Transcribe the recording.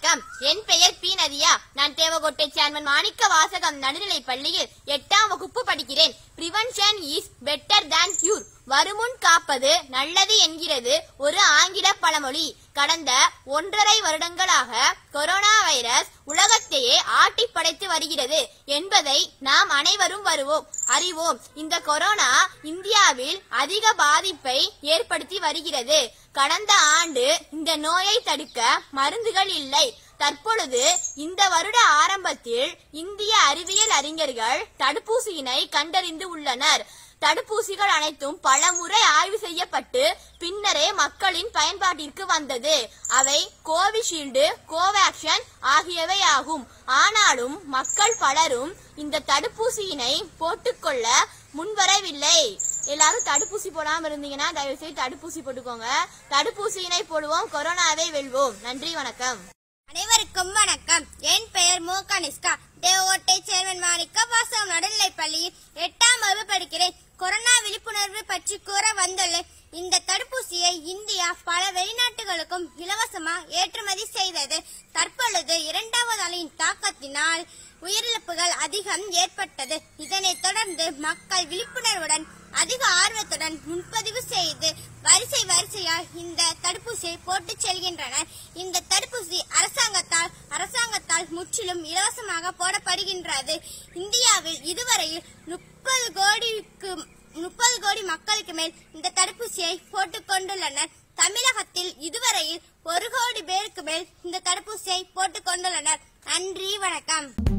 வணக்கம் என் பெயர் பி நதியா நான் தேவகோட்டை சேர்மன் மாணிக்க வாசகம் நடுநிலை பள்ளியில் எட்டாம் வகுப்பு படிக்கிறேன் prevention is better than cure வருமுன் காப்பது நல்லது என்கிறது ஒரு ஆங்கில பழமொழி கடந்த ஒன்றரை வருடங்களாக கொரோனா வைரஸ் உலகத்தையே ஆட்டி படைத்து வருகிறது என்பதை நாம் அனைவரும் வருவோம் அறிவோம் இந்த கொரோனா இந்தியாவில் அதிக பாதிப்பை ஏற்படுத்தி வருகிறது கடந்த ஆண்டு இந்த நோயை தடுக்க மருந்துகள் இல்லை தற்பொழுது இந்த வருட ஆரம்பத்தில் இந்திய அறிவியல் அறிஞர்கள் தடுப்பூசியினை கண்டறிந்து உள்ளனர் தடுப்பூசிகள் அனைத்தும் பல முறை ஆய்வு செய்யப்பட்டு பின்னரே மக்களின் பயன்பாட்டிற்கு வந்தது அவை கோவிஷீல்டு கோவேக்சின் ஆகியவை ஆகும் ஆனாலும் மக்கள் பலரும் இந்த தடுப்பூசியினை போட்டுக்கொள்ள முன்வரவில்லை எல்லாரும் தடுப்பூசி போடாம இருந்தீங்கன்னா தயவு செய்து தடுப்பூசி போட்டுக்கோங்க தடுப்பூசியினை போடுவோம் கொரோனாவை வெல்வோம் நன்றி வணக்கம் அனைவருக்கும் வணக்கம் என் பெயர் மோ கனிஷ்கா தேவோட்டை சேர்மன் மாணிக்க வாசகம் நடுநிலை பள்ளியில் எட்டாம் வகுப்பு படிக்கிறேன் கொரோனா விழிப்புணர்வு பற்றி கூற வந்துள்ளேன் இந்த தடுப்பூசியை இந்தியா பல வெளிநாட்டுகளுக்கும் இலவசமா ஏற்றுமதி செய்தது தற்பொழுது இரண்டாவது அலையின் தாக்கத்தினால் உயிரிழப்புகள் அதிகம் ஏற்பட்டது இதனைத் தொடர்ந்து மக்கள் விழிப்புணர்வுடன் அதிக ஆர்வத்துடன் முன்பதிவு செய்து வரிசை வரிசையால் இந்த தடுப்பூசியை போட்டு செல்கின்றனர் இந்த தடுப்பூசி அரசாங்கத்தால் அரசாங்கத்தால் முற்றிலும் இலவசமாக போடப்படுகின்றது இந்தியாவில் இதுவரையில் முப்பது கோடிக்கு முப்பது கோடி மக்களுக்கு மேல் இந்த தடுப்பூசியை போட்டுக் கொண்டுள்ளனர் தமிழகத்தில் இதுவரையில் ஒரு கோடி பேருக்கு மேல் இந்த தடுப்பூசியை போட்டுக் கொண்டுள்ளனர் நன்றி வணக்கம்